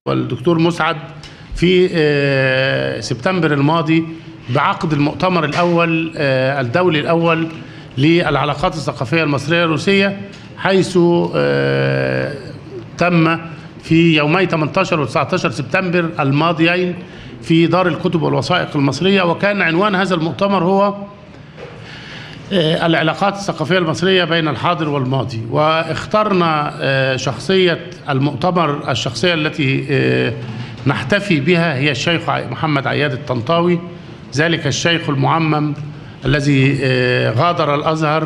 والدكتور مسعد في آه، سبتمبر الماضي بعقد المؤتمر الأول آه، الدولي الأول للعلاقات الثقافية المصرية الروسية حيث آه، تم في يومي 18 و 19 سبتمبر الماضيين في دار الكتب والوثائق المصرية وكان عنوان هذا المؤتمر هو آه، العلاقات الثقافية المصرية بين الحاضر والماضي واخترنا آه، شخصية المؤتمر الشخصية التي آه، نحتفي بها هي الشيخ ع- محمد عياد الطنطاوي ذلك الشيخ المعمم الذي آه، غادر الأزهر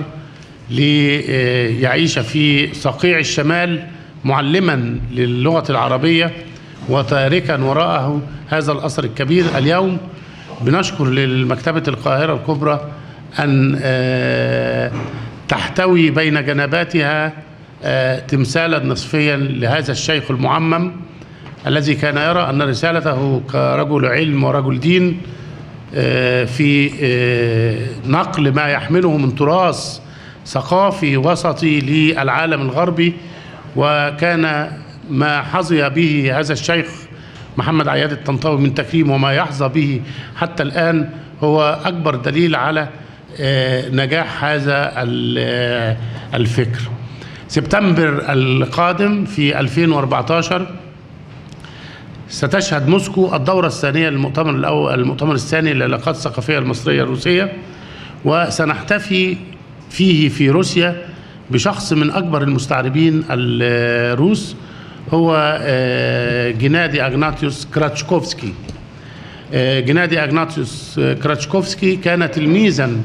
ليعيش في صقيع الشمال معلما للغة العربية وتاركا وراءه هذا الأثر الكبير اليوم بنشكر لمكتبة القاهرة الكبرى أن آه، تحتوي بين جنباتها آه، تمثالا نصفيا لهذا الشيخ المعمم الذي كان يرى أن رسالته كرجل علم ورجل دين آه، في آه، نقل ما يحمله من تراث ثقافي وسطي للعالم الغربي وكان ما حظي به هذا الشيخ محمد عياد الطنطاوي من تكريم وما يحظى به حتى الآن هو أكبر دليل على آه، نجاح هذا ال- آه، الفكر سبتمبر القادم في 2014 ستشهد موسكو الدورة الثانية للمؤتمر الأول المؤتمر الثاني للعلاقات الثقافية المصرية الروسية وسنحتفي فيه في روسيا بشخص من أكبر المستعربين الروس هو آه، جنادي أغناتيوس كراتشكوفسكي آه، جنادي أغناتيوس كراتشكوفسكي كان تلميذا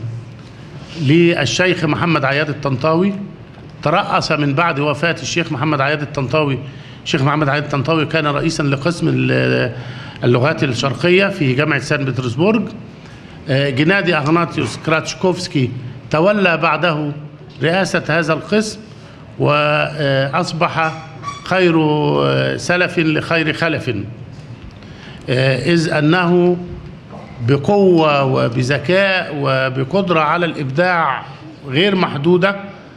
للشيخ محمد عياد الطنطاوي ترأس من بعد وفاة الشيخ محمد عياد الطنطاوي الشيخ محمد عياد الطنطاوي كان رئيسا لقسم ال- اللغات الشرقية في جامعة سان بطرسبورغ آه، جنادي أغناطيوس كراتشكوفسكي تولى بعده رئاسة هذا القسم وأصبح خير آه، سلف لخير خلف آه، إذ أنه بقوة وبذكاء وبقدرة على الإبداع غير محدودة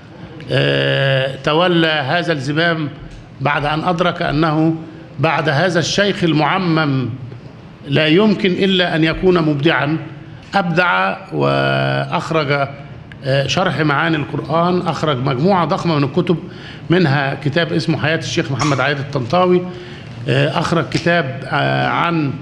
آه، تولى هذا الزمام بعد أن أدرك أنه بعد هذا الشيخ المعمم لا يمكن إلا أن يكون مبدعا أبدع وأخرج آه، شرح معاني القرآن أخرج مجموعة ضخمة من الكتب منها كتاب اسمه حياة الشيخ محمد عيد الطنطاوي آه، أخرج كتاب آه، عن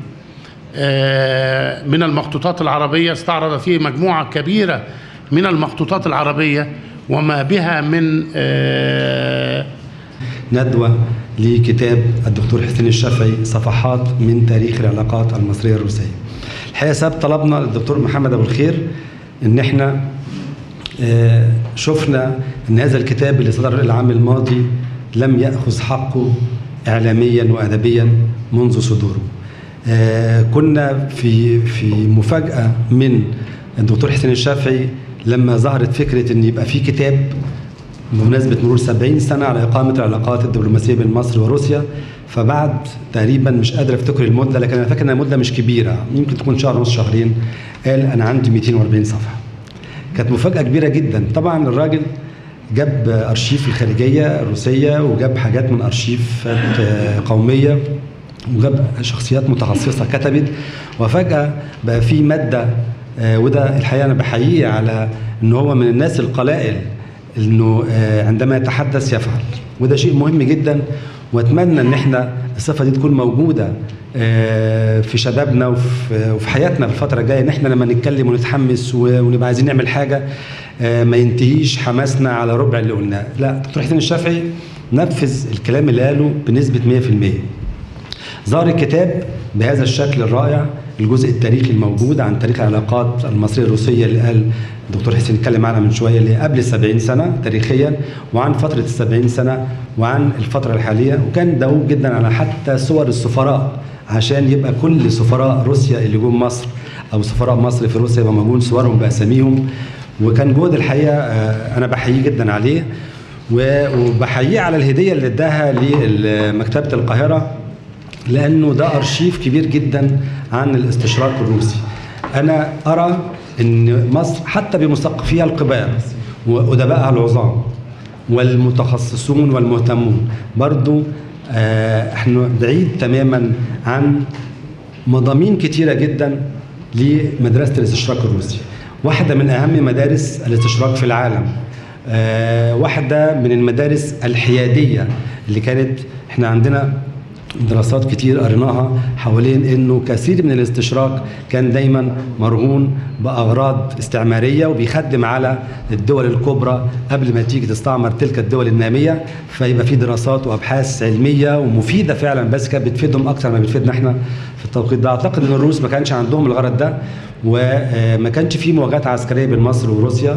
آه، من المخطوطات العربية استعرض فيه مجموعة كبيرة من المخطوطات العربية وما بها من آه، ندوة لكتاب الدكتور حسين الشافعي صفحات من تاريخ العلاقات المصرية الروسية الحقيقة سبب طلبنا للدكتور محمد أبو الخير إن إحنا آه، شفنا إن هذا الكتاب اللي صدر العام الماضي لم يأخذ حقه إعلاميا وأدبيا منذ صدوره آه، كنا في في مفاجأة من الدكتور حسين الشافعي لما ظهرت فكرة إن يبقى في كتاب بمناسبة مرور 70 سنة على إقامة العلاقات الدبلوماسية بين مصر وروسيا فبعد تقريبا مش قادر افتكر المدة لكن أنا فاكر إنها مدة مش كبيرة يمكن تكون شهر ونص شهرين قال أنا عندي 240 صفحة كانت مفاجأة كبيرة جدا طبعا الراجل جاب أرشيف الخارجية الروسية وجاب حاجات من أرشيفات آه، قومية وجاب شخصيات متخصصة كتبت وفجأة بقى في مادة آه، وده الحقيقة أنا بحييه على إن هو من الناس القلائل انه آه، عندما يتحدث يفعل وده شيء مهم جدا واتمنى ان احنا الصفه دي تكون موجوده آه، في شبابنا وفي وفي حياتنا في الفتره الجايه ان احنا لما نتكلم ونتحمس و- ونبقى عايزين نعمل حاجه آه، ما ينتهيش حماسنا على ربع اللي قلناه لا دكتور حسين الشافعي نفذ الكلام اللي قاله بنسبه 100% ظهر الكتاب بهذا الشكل الرائع الجزء التاريخي الموجود عن تاريخ العلاقات المصرية الروسية اللي قال الدكتور حسين اتكلم عنها من شوية اللي قبل السبعين سنة تاريخيا وعن فترة السبعين سنة وعن الفترة الحالية وكان دؤوب جدا على حتى صور السفراء عشان يبقى كل سفراء روسيا اللي جم مصر أو سفراء مصر في روسيا يبقى موجود صورهم بأساميهم وكان جهد الحقيقة آه، أنا بحييه جدا عليه و- وبحييه على الهدية اللي اداها لمكتبة القاهرة لانه ده ارشيف كبير جدا عن الاستشراق الروسي انا ارى ان مصر حتى بمثقفيها الكبار وادبائها العظام والمتخصصون والمهتمون برضو آه، احنا بعيد تماما عن مضامين كتيرة جدا لمدرسة الاستشراق الروسي واحدة من أهم مدارس الاستشراق في العالم آه، واحدة من المدارس الحيادية اللي كانت احنا عندنا دراسات كتير قريناها حوالين انه كثير من الاستشراق كان دايما مرهون باغراض استعماريه وبيخدم على الدول الكبرى قبل ما تيجي تستعمر تلك الدول الناميه فيبقى في دراسات وابحاث علميه ومفيده فعلا بس كانت بتفيدهم اكثر ما بتفيدنا احنا في التوقيت ده اعتقد ان الروس ما كانش عندهم الغرض ده وما كانش في مواجهات عسكريه بين مصر وروسيا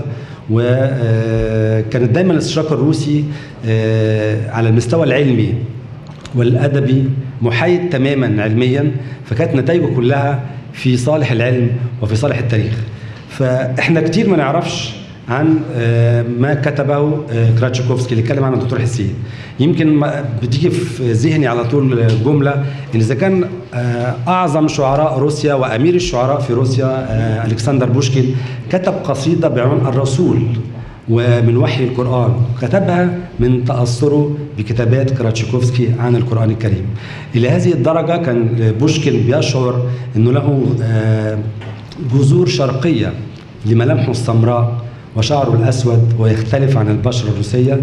وكانت دايما الاستشراق الروسي آه، على المستوى العلمي والادبي محايد تماما علميا فكانت نتائجه كلها في صالح العلم وفي صالح التاريخ فاحنا كتير ما نعرفش عن آه، ما كتبه آه، كراتشوكوفسكي اللي اتكلم عنه الدكتور حسين يمكن ما- بتيجي في ذهني على طول جمله ان اذا كان آه، اعظم شعراء روسيا وامير الشعراء في روسيا آه، الكسندر بوشكين كتب قصيده بعنوان الرسول ومن وحي القرآن كتبها من تأثره بكتابات كراتشيكوفسكي عن القرآن الكريم إلى هذه الدرجة كان بوشكين بيشعر أنه له آه، جذور شرقية لملامحه السمراء وشعره الأسود ويختلف عن البشرة الروسية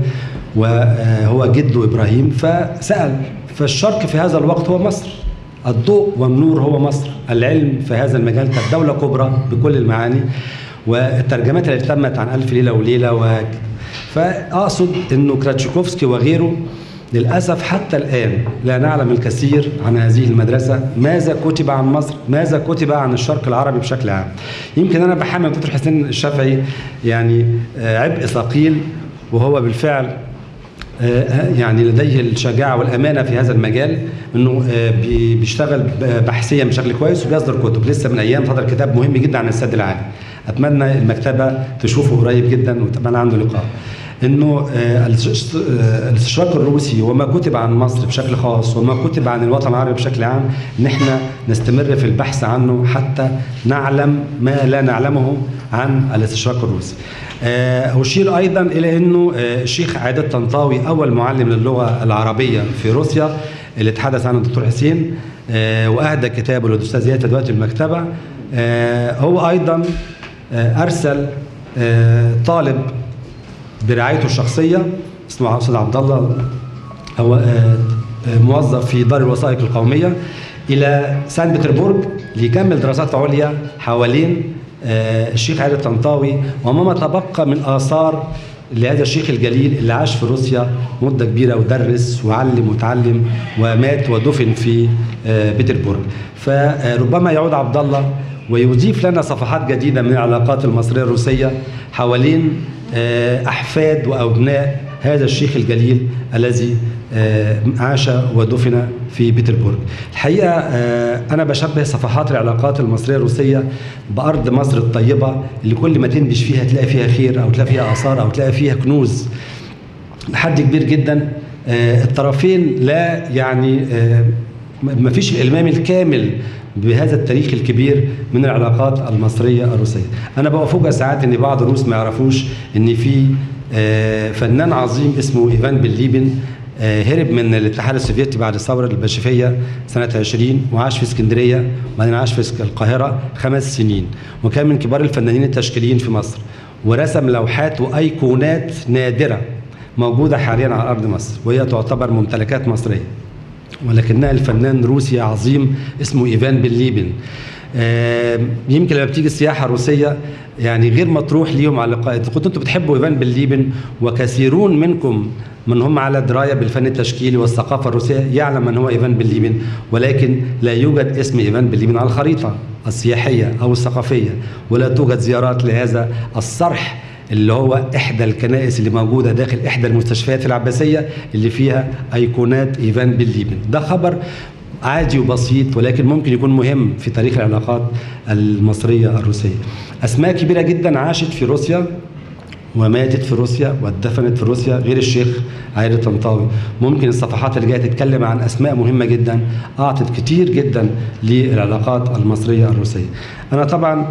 وهو جده إبراهيم فسأل فالشرق في هذا الوقت هو مصر الضوء والنور هو مصر العلم في هذا المجال كانت دولة كبرى بكل المعاني والترجمات اللي تمت عن ألف ليلة وليلة و... فأقصد أنه كراتشيكوفسكي وغيره للأسف حتى الآن لا نعلم الكثير عن هذه المدرسة ماذا كتب عن مصر ماذا كتب عن الشرق العربي بشكل عام يمكن أنا بحمل الدكتور حسين الشافعي يعني آه، عبء ثقيل وهو بالفعل آه، يعني لديه الشجاعة والأمانة في هذا المجال أنه آه، بي- بيشتغل ب- بحثيا بشكل كويس وبيصدر كتب لسه من أيام صدر كتاب مهم جدا عن السد العالي أتمنى المكتبة تشوفه قريب جدا وتبقى عنده لقاء انه آه، الاستش- آه، الاستشراق الروسي وما كتب عن مصر بشكل خاص وما كتب عن الوطن العربي بشكل عام ان احنا نستمر في البحث عنه حتى نعلم ما لا نعلمه عن الاستشراق الروسي. آه، أشير أيضا إلى أنه آه، الشيخ عادل طنطاوي أول معلم للغة العربية في روسيا اللي تحدث عنه الدكتور حسين آه، وأهدى كتابه للأستاذ زياد دلوقتي المكتبة آه، هو أيضا آه، أرسل آه، طالب برعايته الشخصية اسمه أستاذ عبد الله هو آه، آه، موظف في دار الوثائق القومية إلى سان بطربرج ليكمل دراسات عليا حوالين آه، الشيخ علي الطنطاوي وما تبقى من آثار لهذا الشيخ الجليل اللي عاش في روسيا مدة كبيرة ودرس وعلم وتعلم ومات ودفن في آه، بطربرج فربما يعود عبد الله ويضيف لنا صفحات جديدة من العلاقات المصرية الروسية حوالين آه، أحفاد وأبناء هذا الشيخ الجليل الذي آه، عاش ودفن في بيتربورغ الحقيقة آه، أنا بشبه صفحات العلاقات المصرية الروسية بأرض مصر الطيبة اللي كل ما تنبش فيها تلاقي فيها خير أو تلاقي فيها آثار أو تلاقي فيها كنوز لحد كبير جدا آه، الطرفين لا يعني آه، ما فيش الإلمام الكامل بهذا التاريخ الكبير من العلاقات المصرية الروسية أنا بقى فوجئ ساعات إن بعض الروس ما يعرفوش إن في آه، فنان عظيم اسمه إيفان بليبن آه، هرب من الاتحاد السوفيتي بعد الثورة البلشفية سنة 20 وعاش في اسكندرية وبعدين عاش في القاهرة خمس سنين وكان من كبار الفنانين التشكيليين في مصر ورسم لوحات وأيقونات نادرة موجودة حاليا على أرض مصر وهي تعتبر ممتلكات مصرية ولكنها الفنان روسي عظيم اسمه إيفان بليبن آه، يمكن لما بتيجي السياحة الروسية يعني غير مطروح ليهم على اللقاء كنتوا انتوا بتحبوا إيفان بليبن وكثيرون منكم من هم على دراية بالفن التشكيلي والثقافة الروسية يعلم من هو إيفان بليبن ولكن لا يوجد اسم إيفان بليبن على الخريطة السياحية أو الثقافية ولا توجد زيارات لهذا الصرح اللي هو إحدى الكنائس اللي موجودة داخل إحدى المستشفيات العباسية اللي فيها أيقونات إيفان بليبن ده خبر عادي وبسيط ولكن ممكن يكون مهم في تاريخ العلاقات المصرية الروسية أسماء كبيرة جدا عاشت في روسيا وماتت في روسيا واتدفنت في روسيا غير الشيخ عايد طنطاوي ممكن الصفحات اللي جايه تتكلم عن اسماء مهمه جدا اعطت كتير جدا للعلاقات المصريه الروسيه انا طبعا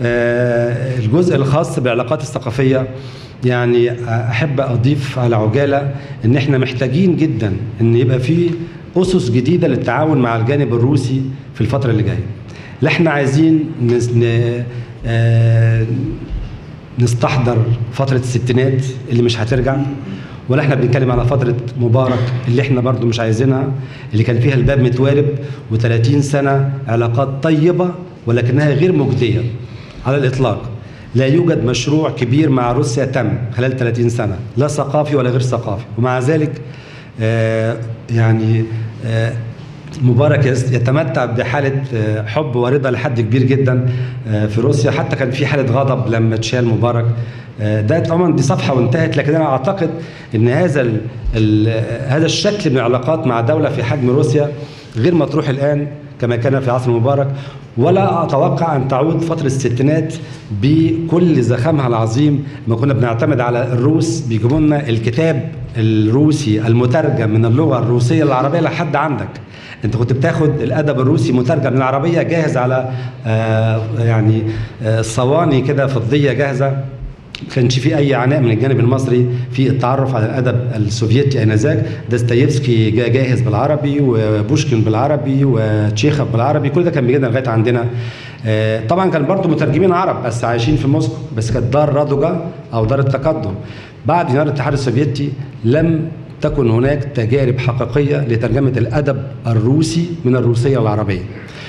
آه، الجزء الخاص بالعلاقات الثقافيه يعني احب اضيف على عجاله ان احنا محتاجين جدا ان يبقى في اسس جديده للتعاون مع الجانب الروسي في الفتره اللي جايه لا احنا عايزين نس... ن... آه... نستحضر فتره الستينات اللي مش هترجع ولا احنا بنتكلم على فتره مبارك اللي احنا برضو مش عايزينها اللي كان فيها الباب متوارب و30 سنه علاقات طيبه ولكنها غير مجديه على الاطلاق لا يوجد مشروع كبير مع روسيا تم خلال 30 سنه لا ثقافي ولا غير ثقافي ومع ذلك آه يعني آه مبارك يتمتع بحالة حب ورضا لحد كبير جدا في روسيا حتى كان في حالة غضب لما اتشال مبارك ده طبعا دي صفحة وانتهت لكن أنا أعتقد أن هذا ال ال هذا الشكل من العلاقات مع دولة في حجم روسيا غير مطروح الآن كما كان في عصر مبارك ولا أتوقع أن تعود فترة الستينات بكل زخمها العظيم ما كنا بنعتمد على الروس بيجيبوا لنا الكتاب الروسي المترجم من اللغة الروسية للعربية لحد عندك انت كنت بتاخد الادب الروسي مترجم من العربيه جاهز على آه يعني آه صواني كده فضيه جاهزه ما كانش في اي عناء من الجانب المصري في التعرف على الادب السوفيتي انذاك داستايفسكي جا جاهز بالعربي وبوشكين بالعربي وتشيخوف بالعربي كل ده كان بيجينا لغايه عندنا آه طبعا كان برضه مترجمين عرب بس عايشين في موسكو بس كانت دار رادوجا او دار التقدم بعد انهيار الاتحاد السوفيتي لم تكن هناك تجارب حقيقية لترجمة الأدب الروسي من الروسية العربية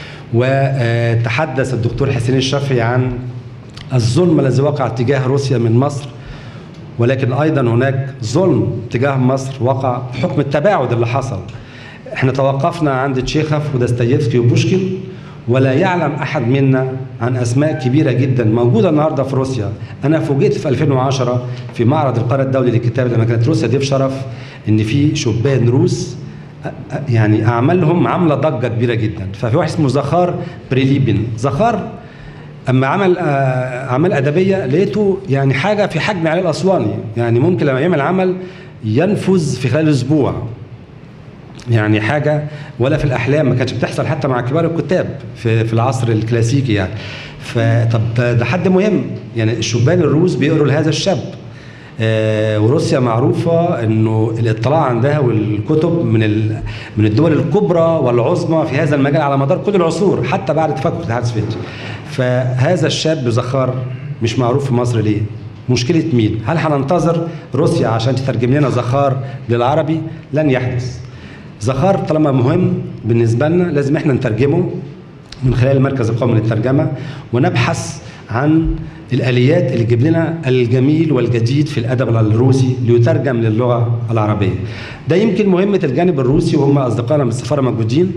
وتحدث الدكتور حسين الشافعي عن الظلم الذي وقع تجاه روسيا من مصر ولكن أيضا هناك ظلم تجاه مصر وقع بحكم التباعد اللي حصل احنا توقفنا عند تشيخوف وداستايفسكي وبوشكين ولا يعلم احد منا عن اسماء كبيره جدا موجوده النهارده في روسيا انا فوجئت في 2010 في معرض القاره الدولي للكتاب لما كانت روسيا ضيف شرف ان في شبان روس يعني اعمالهم عامله ضجه كبيره جدا ففي واحد اسمه زخار بريليبين زخار اما عمل اعمال ادبيه لقيته يعني حاجه في حجم علي الاسواني يعني ممكن لما يعمل عمل ينفذ في خلال اسبوع يعني حاجه ولا في الاحلام ما كانتش بتحصل حتى مع كبار الكتاب في في العصر الكلاسيكي يعني فطب ده حد مهم يعني الشبان الروس بيقروا لهذا الشاب آه وروسيا معروفة انه الاطلاع عندها والكتب من من الدول الكبرى والعظمى في هذا المجال على مدار كل العصور حتى بعد تفكك الاتحاد السوفيتي. فهذا الشاب زخار مش معروف في مصر ليه؟ مشكلة مين؟ هل هننتظر روسيا عشان تترجم لنا زخار للعربي؟ لن يحدث. زخار طالما مهم بالنسبة لنا لازم احنا نترجمه من خلال المركز القومي للترجمة ونبحث عن الآليات اللي تجيب لنا الجميل والجديد في الأدب الروسي ليترجم للغة العربية ده يمكن مهمة الجانب الروسي وهم أصدقائنا من السفارة موجودين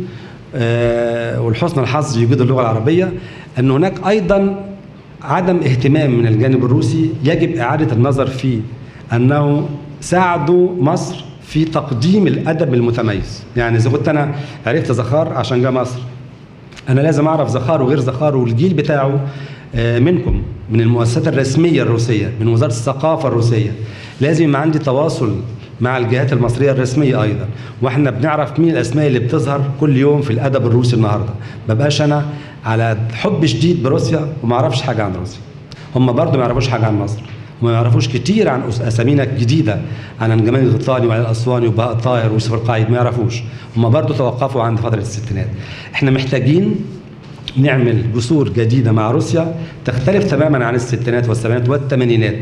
آه ولحسن الحظ في وجود اللغة العربية أن هناك أيضا عدم اهتمام من الجانب الروسي يجب إعادة النظر فيه أنه ساعدوا مصر في تقديم الادب المتميز يعني اذا كنت انا عرفت زخار عشان جه مصر انا لازم اعرف زخار وغير زخار والجيل بتاعه منكم من المؤسسات الرسميه الروسيه من وزاره الثقافه الروسيه لازم يبقى عندي تواصل مع الجهات المصريه الرسميه ايضا واحنا بنعرف مين الاسماء اللي بتظهر كل يوم في الادب الروسي النهارده ما بقاش انا على حب شديد بروسيا وما اعرفش حاجه عن روسيا هم برضه ما يعرفوش حاجه عن مصر وما يعرفوش كتير عن اسامينا الجديده عن جمال الغطاني وعلي الاسواني وبهاء الطاهر ويوسف القايد ما يعرفوش هم برضه توقفوا عند فتره الستينات احنا محتاجين نعمل جسور جديده مع روسيا تختلف تماما عن الستينات والسبعينات والثمانينات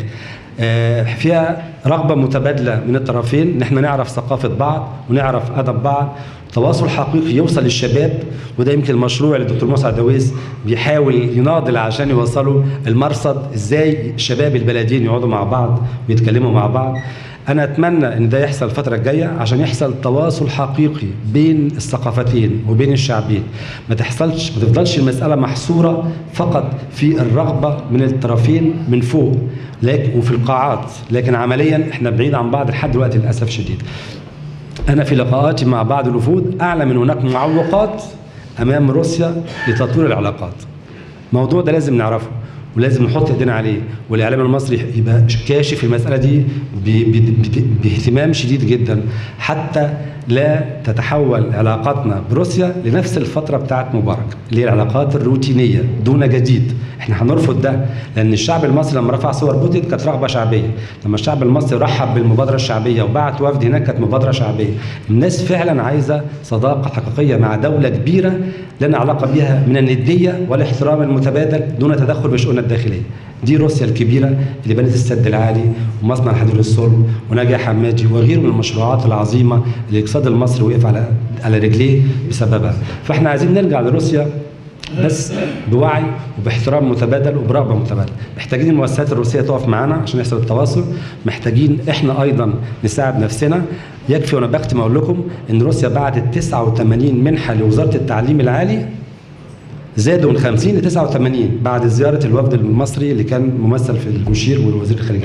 فيها رغبه متبادله من الطرفين ان احنا نعرف ثقافه بعض ونعرف ادب بعض تواصل حقيقي يوصل للشباب وده يمكن المشروع اللي الدكتور مسعد دويس بيحاول يناضل عشان يوصلوا المرصد ازاي شباب البلدين يقعدوا مع بعض ويتكلموا مع بعض انا اتمنى ان ده يحصل الفتره الجايه عشان يحصل تواصل حقيقي بين الثقافتين وبين الشعبين ما تحصلش ما تفضلش المساله محصوره فقط في الرغبه من الطرفين من فوق لكن وفي القاعات لكن عمليا احنا بعيد عن بعض لحد دلوقتي للاسف الشديد انا في لقاءاتي مع بعض الوفود اعلم ان هناك معوقات امام روسيا لتطوير العلاقات الموضوع ده لازم نعرفه ولازم نحط ايدينا عليه والاعلام المصري يبقى كاشف المساله دي ب- ب- ب- باهتمام شديد جدا حتى لا تتحول علاقاتنا بروسيا لنفس الفتره بتاعت مبارك اللي هي العلاقات الروتينيه دون جديد احنا هنرفض ده لان الشعب المصري لما رفع صور بوتين كانت رغبه شعبيه لما الشعب المصري رحب بالمبادره الشعبيه وبعت وفد هناك كانت مبادره شعبيه الناس فعلا عايزه صداقه حقيقيه مع دوله كبيره لنا علاقه بها من النديه والاحترام المتبادل دون تدخل بشؤوننا الداخليه دي روسيا الكبيرة اللي بنت السد العالي ومصنع الحديد الصلب وناجي حمادي وغيره من المشروعات العظيمة اللي الاقتصاد المصري وقف على على رجليه بسببها فاحنا عايزين نرجع لروسيا بس بوعي وباحترام متبادل وبرغبه متبادله محتاجين المؤسسات الروسيه تقف معانا عشان يحصل التواصل محتاجين احنا ايضا نساعد نفسنا يكفي وانا بختم اقول لكم ان روسيا بعتت 89 منحه لوزاره التعليم العالي زادوا من 50 ل 89 بعد زياره الوفد المصري اللي كان ممثل في المشير والوزير الخارجيه.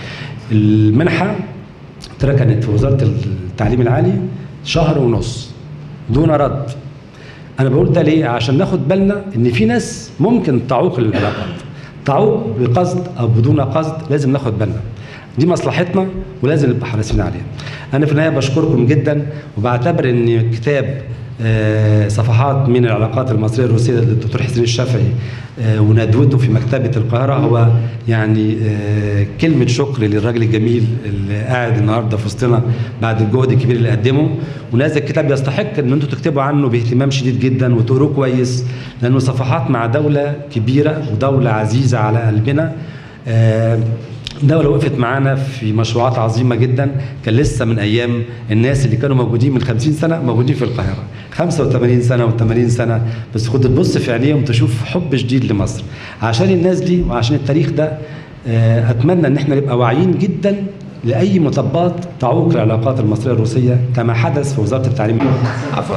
المنحه اتركنت في وزاره التعليم العالي شهر ونص دون رد. انا بقول ده ليه؟ عشان ناخد بالنا ان في ناس ممكن تعوق العلاقات. تعوق بقصد او بدون قصد لازم ناخد بالنا. دي مصلحتنا ولازم نبقى حريصين عليها. انا في النهايه بشكركم جدا وبعتبر ان كتاب آه، صفحات من العلاقات المصريه الروسيه للدكتور حسين الشافعي آه، وندوته في مكتبه القاهره هو يعني آه، كلمه شكر للراجل الجميل اللي قاعد النهارده في وسطنا بعد الجهد الكبير اللي قدمه ونازل الكتاب يستحق ان انتم تكتبوا عنه باهتمام شديد جدا وتقروه كويس لانه صفحات مع دوله كبيره ودوله عزيزه على قلبنا آه، دولة وقفت معانا في مشروعات عظيمة جدا كان لسه من أيام الناس اللي كانوا موجودين من 50 سنة موجودين في القاهرة 85 سنة و80 سنة بس كنت تبص في عينيهم تشوف حب شديد لمصر عشان الناس دي وعشان التاريخ ده آه، أتمنى إن احنا نبقى واعيين جدا لأي مطبات تعوق العلاقات المصرية الروسية كما حدث في وزارة التعليم عفوا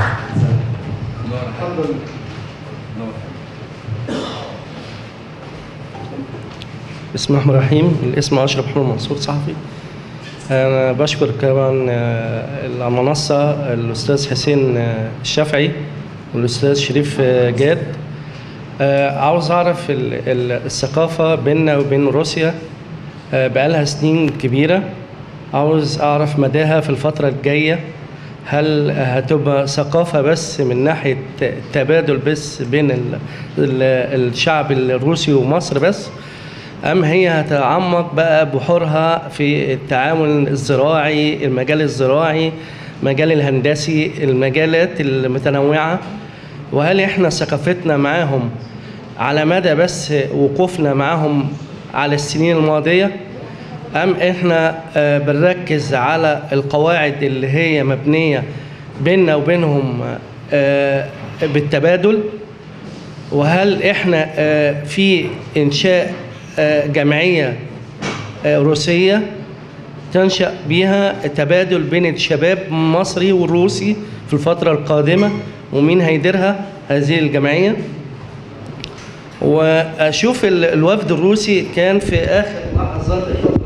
بسم الله الرحمن الرحيم الاسم اشرف محمد منصور صحفي انا بشكر كمان آه، المنصه الاستاذ حسين آه، الشافعي والاستاذ شريف آه، جاد آه، عاوز اعرف ال- ال- الثقافه بيننا وبين روسيا آه، بقالها سنين كبيره عاوز اعرف مداها في الفتره الجايه هل هتبقى ثقافة بس من ناحية تبادل بس بين ال- ال- الشعب الروسي ومصر بس أم هي هتعمق بقى بحورها في التعامل الزراعي المجال الزراعي المجال الهندسي المجالات المتنوعة وهل احنا ثقافتنا معاهم على مدى بس وقوفنا معاهم على السنين الماضية أم إحنا آه، بنركز على القواعد اللي هي مبنية بيننا وبينهم آه، بالتبادل وهل إحنا آه، في إنشاء آه، جمعية آه، روسية تنشأ بها تبادل بين الشباب المصري والروسي في الفترة القادمة ومين هيديرها هذه الجمعية وأشوف ال- الوفد الروسي كان في آخر لحظات